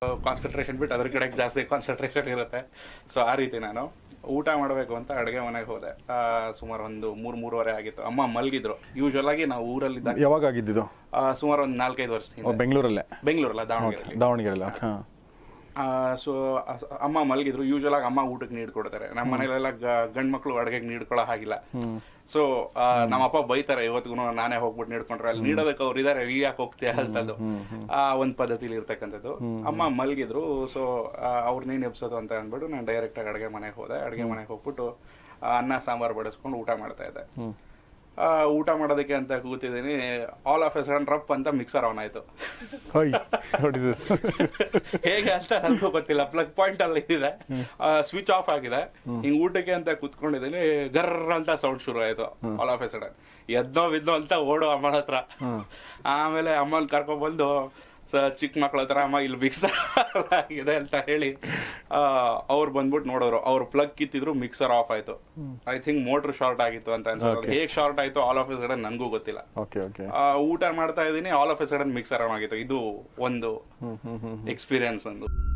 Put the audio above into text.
concentration ಬಿಟ್ಟು ಅದ್ರ ಕಡೆಗೆ ಜಾಸ್ತಿ ಕಾನ್ಸಂಟ್ರೇಷನ್ ಇರುತ್ತೆ ಸೊ ಆ ರೀತಿ ನಾನು ಊಟ ಮಾಡಬೇಕು ಅಂತ ಅಡುಗೆ ಮನೆಗೆ ಹೋದೆ ಆ, ಸುಮಾರು ಒಂದು ಮೂರು ಮೂರುವರೆ ಆಗಿತ್ತು ಅಮ್ಮ ಮಲಗಿದ್ರು ಯೂಶುವಲ್ ಆಗಿ ನಾವು ಊರಲ್ಲಿದ್ದಾಗ ಯಾವಾಗ ಆಗಿದ್ದಿದ್ದು ಆ, ಸುಮಾರು ಒಂದು ನಾಲ್ಕೈದು ವರ್ಷದಿಂದ ಓ, ಬೆಂಗಳೂರಲ್ಲೇ ಬೆಂಗಳೂರಲ್ಲ ದಾವಣಗೆರೆ ದಾವಣಗೆರೆಲ್ಲ ಹಾಂ ಸೊ ಅಮ್ಮ ಮಲಗಿದ್ರು ಯೂಶುವಲ್ ಆಗಿ ಅಮ್ಮ ಊಟಕ್ಕೆ ನೀಡ್ ಕೊಡ್ತಾರೆ ನಮ್ಮ ಮನೇಲೆಲ್ಲ ಗಂಡ್ ಮಕ್ಳು ಅಡುಗೆಗೆ ನೀಡ್ಕೊಳ್ಳೋ ಹಾಗಿಲ್ಲ ಸೊ ನಮ್ಮಪ್ಪ ಬೈತಾರೆ ಇವತ್ತಿಗೂ ನಾನೇ ಹೋಗ್ಬಿಟ್ಟು ನೀಡ್ಕೊಂಡ್ರೆ ಅಲ್ಲಿ ನೀಡೋದಕ್ಕೆ ಅವ್ರು ಇದಾರೆ ಈ ಯಾಕೆ ಹೋಗ್ತೀಯ ಅಂತದ್ದು ಆ ಒಂದ್ ಪದ್ಧತಿಲಿ ಇರ್ತಕ್ಕಂಥದ್ದು ಅಮ್ಮ ಮಲಗಿದ್ರು ಸೊ ಅವ್ರನ್ನೇನು ಎಬ್ಸೋದು ಅಂತ ಅಂದ್ಬಿಟ್ಟು ನಾನು ಡೈರೆಕ್ಟ್ ಆಗಿ ಅಡುಗೆ ಮನೆಗೆ ಹೋದೆ ಅಡುಗೆ ಮನೆಗೆ ಹೋಗ್ಬಿಟ್ಟು ಆ, ಅನ್ನ ಸಾಂಬಾರು ಬಡಿಸ್ಕೊಂಡು ಊಟ ಮಾಡ್ತಾ ಇದ್ದೆ ಆ, ಊಟ ಮಾಡೋದಕ್ಕೆ ಅಂತ ಕೂತಿದ್ದೀನಿ ಆಲ್ ಆಫ್ ಎ ಸಡನ್ ರಪ್ ಅಂತ ಮಿಕ್ಸರ್ ಆನ್ ಆಯ್ತು ಹೈ ವಾಟ್ ಇಸ್ ದಿಸ್ ಹೇಗೆ ಅಂತ ನನಗೂ ಗೊತ್ತಿಲ್ಲ ಪ್ಲಗ್ ಪಾಯಿಂಟ್ ಅಲ್ಲಿ ಇದೆ ಸ್ವಿಚ್ ಆಫ್ ಆಗಿದೆ ಹಿಂಗ್ ಊಟಕ್ಕೆ ಅಂತ ಕುತ್ಕೊಂಡಿದ್ದೀನಿ ಗರ್ರ ಅಂತ ಸೌಂಡ್ ಶುರು ಆಯ್ತು ಆಲ್ ಆಫ್ ಎ ಸಡನ್ ಎದ್ದೋ ಬಿದ್ದೋ ಅಂತ ಓಡು ಅಮ್ಮನ ಹತ್ರ ಆಮೇಲೆ ಅಮ್ಮನ್ ಕರ್ಕೊಂಡ್ ಬಂದು ಸ ಚಿಕ್ಕ ಮಕ್ಳ ಹತ್ರ ಅಮ್ಮ ಇಲ್ಲಿ ಮಿಕ್ಸರ್ ಆಗಿದೆ ಅಂತ ಹೇಳಿ ಅವ್ರು ಬಂದ್ಬಿಟ್ಟು ನೋಡೋರು ಅವ್ರು ಪ್ಲಗ್ ಕಿತ್ತಿದ್ರು ಮಿಕ್ಸರ್ ಆಫ್ ಆಯ್ತು ಐ ಥಿಂಕ್ ಮೋಟರ್ ಶಾರ್ಟ್ ಆಗಿತ್ತು ಅಂತ ಅನ್ಸುತ್ತೆ ಹೇಗ್ ಶಾರ್ಟ್ ಆಯ್ತು ಆಲ್ ಆಫ್ ಎ ಸಡನ್ ನನಗೂ ಗೊತ್ತಿಲ್ಲ ಓಕೆ ಓಕೆ ಆ, ಊಟ ಮಾಡ್ತಾ ಇದ್ದೀನಿ all of a sudden mixer on ಆಗಿತ್ತು ಇದು ಒಂದು ಎಕ್ಸ್ಪೀರಿಯನ್ಸ್ ಒಂದು